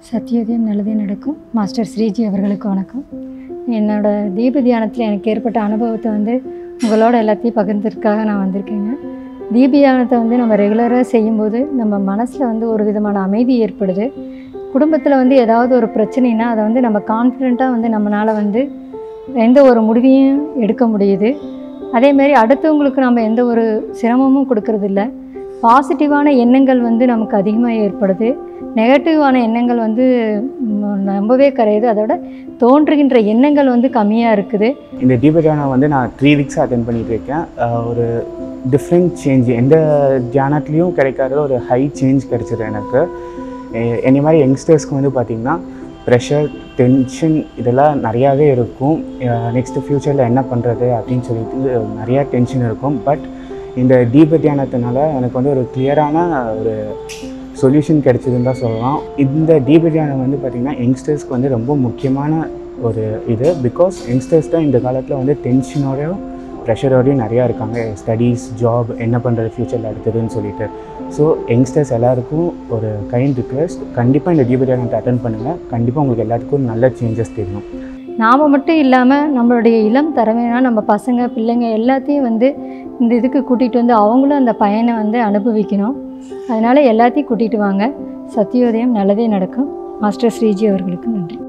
சத்தியோதயம் நல்லதே நடக்கும் மாஸ்டர் ஸ்ரீஜி அவர்களுக்கு வணக்கம் என்னோட தீப தியானத்தில் எனக்கு ஏற்பட்ட அனுபவத்தை வந்து உங்களோட எல்லாத்தையும் பகிர்ந்ததுக்காக நான் வந்திருக்கேங்க தீப தியானத்தை வந்து நம்ம ரெகுலராக செய்யும்போது நம்ம மனசில் வந்து ஒரு விதமான அமைதி ஏற்படுது குடும்பத்தில் வந்து ஏதாவது ஒரு பிரச்சனைனா அதை வந்து நம்ம கான்ஃபிடெண்ட்டாக வந்து நம்மளால் வந்து எந்த ஒரு முடிவையும் எடுக்க முடியுது அதேமாரி அடுத்தவங்களுக்கு நம்ம எந்த ஒரு சிரமமும் கொடுக்கறதில்ல பாசிட்டிவான எண்ணங்கள் வந்து நமக்கு அதிகமாக ஏற்படுது நெகட்டிவான எண்ணங்கள் வந்து ம், ரொம்பவே கரையுது அதோட தோன்றுகின்ற எண்ணங்கள் வந்து கம்மியாக இருக்குது இந்த தீப தியானம் வந்து நான் த்ரீ வீக்ஸ் அட்டன் பண்ணிட்டு இருக்கேன் அஹ் ஒரு டிஃப்ரெண்ட் சேஞ்ச் எந்த தியானத்துலேயும் கிடைக்காத ஒரு ஹை சேஞ்ச் கிடைச்சது எனக்கு எ- என்னை மாதிரி யங்ஸ்டர்ஸ்க்கு வந்து பார்த்திங்கன்னா ப்ரெஷர் டென்ஷன் இதெல்லாம் நிறையாவே இருக்கும் நெக்ஸ்ட்டு ஃப்யூச்சரில் என்ன பண்ணுறது அப்படின்னு சொல்லிட்டு நிறையா டென்ஷன் இருக்கும் பட் இந்த தீப தியானத்தினால எனக்கு வந்து ஒரு கிளியரான ஒரு சொல்யூஷன் கிடைச்சதுன்னு தான் சொல்லலாம் இந்த தீப தியானம் வந்து பார்த்திங்கன்னா யங்ஸ்டர்ஸ்க்கு வந்து ரொம்ப முக்கியமான ஒரு இது பிகாஸ் யங்ஸ்டர்ஸ் தான் இந்த காலத்தில் வந்து டென்ஷனோடையும் ப்ரெஷரோடையும் நிறையா இருக்காங்க ஸ்டடீஸ் ஜாப் என்ன பண்ணுறது ஃப்யூச்சரில் அடுத்ததுன்னு சொல்லிட்டு ஸோ யங்ஸ்டர்ஸ் எல்லாருக்கும் ஒரு கைண்ட் ரிக்வெஸ்ட் கண்டிப்பாக இந்த தீப தியானத்தை அட்டன் பண்ணுங்கள் கண்டிப்பாக உங்களுக்கு எல்லாத்துக்கும் நல்ல சேஞ்சஸ் தெரியும் நாம் மட்டும் இல்லாமல் நம்மளுடைய இளம் தலைமையினா நம்ம பசங்க பிள்ளைங்க எல்லாத்தையும் வந்து இந்த இதுக்கு கூட்டிகிட்டு வந்து அவங்களும் அந்த பயனை வந்து அனுபவிக்கணும் அதனால் எல்லாத்தையும் கூட்டிகிட்டு வாங்க சத்தியோதயம் நல்லதே நடக்கும் மாஸ்டர் ஸ்ரீஜி அவர்களுக்கு நன்றி